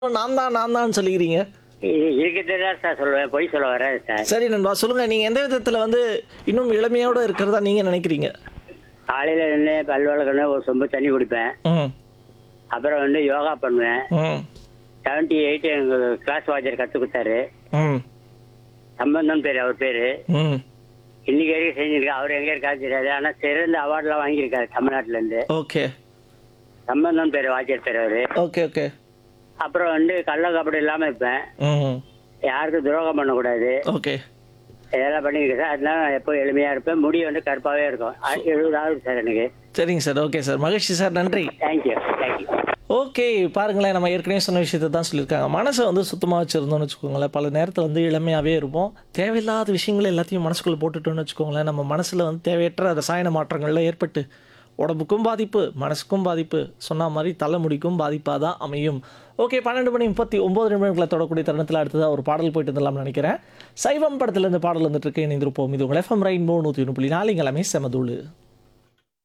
நான் தான் நான் தான் சொல்லிக்கிறீங்க இருக்கிறது தான் சார் சொல்லுவேன் பொய் சொல்ல வராது சார் சரி நண்பா சொல்லுங்க நீங்க எந்த விதத்துல வந்து இன்னும் இளமையோட இருக்கிறதா நீங்க நினைக்கிறீங்க காலையில நின்று பல் வளர்க்கணும் ஒரு சொம்பு தண்ணி குடிப்பேன் ம் அப்புறம் வந்து யோகா பண்ணுவேன் ம் செவன்டி எயிட் எங்கள் கிளாஸ் வாத்தியார் கற்றுக் கொடுத்தாரு ம் சம்பந்தம் பேர் அவர் பேர் ம் இன்னைக்கு வரைக்கும் செஞ்சிருக்காரு அவர் எங்கே இருக்காரு தெரியாது ஆனால் சிறந்த அவார்ட்லாம் வாங்கியிருக்காரு தமிழ்நாட்டிலேருந்து ஓகே சம்பந்தம் பேர் வாத்தியார் பேர் அவர் ஓகே ஓகே அப்புறம் வந்து கள்ள கபடி இல்லாமல் இருப்பேன் ம் யாருக்கும் துரோகம் பண்ணக்கூடாது ஓகே இதெல்லாம் பண்ணியிருக்கேன் சார் அதனால நான் எப்போ எளிமையாக இருப்பேன் முடி வந்து கருப்பாகவே இருக்கும் அ- எழுபது ஆகுது சார் எனக்கு சரிங்க சார் ஓகே சார் மகிழ்ச்சி சார் நன்றி தேங்க்யூ தேங்க்யூ ஓகே பாருங்களேன் நம்ம ஏற்கனவே சொன்ன விஷயத்தை தான் சொல்லியிருக்காங்க மனசை வந்து சுத்தமாக வச்சுருந்தோம்னு வச்சுக்கோங்களேன் பல நேரத்தில் வந்து இளமையாகவே இருப்போம் தேவையில்லாத விஷயங்கள் எல்லாத்தையும் மனசுக்குள்ளே போட்டுட்டோம்னு வச்சுக்கோங்களேன் நம்ம மனசில் வந்து தேவையற்ற ரசாயன மாற்றங்கள்லாம் ஏற்பட்டு உடம்புக்கும் பாதிப்பு மனசுக்கும் பாதிப்பு சொன்ன மாதிரி தலைமுடிக்கும் பாதிப்பாக தான் அமையும் ஓகே பன்னெண்டு மணி முப்பத்தி ஒம்பது நிமிடங்களை தொடக்கூடிய தருணத்தில் அடுத்ததாக ஒரு பாடல் போயிட்டு இருந்தலாம்னு நினைக்கிறேன் சைவம் படத்தில் இந்த பாடல் வந்துட்டு இருக்கு இணைந்திருப்போம் இது உங்கள் எஃப்எம் ரெயின்போ நூற்றி ஒன்று புள்ளி நாலு எல்லாமே செமதூள்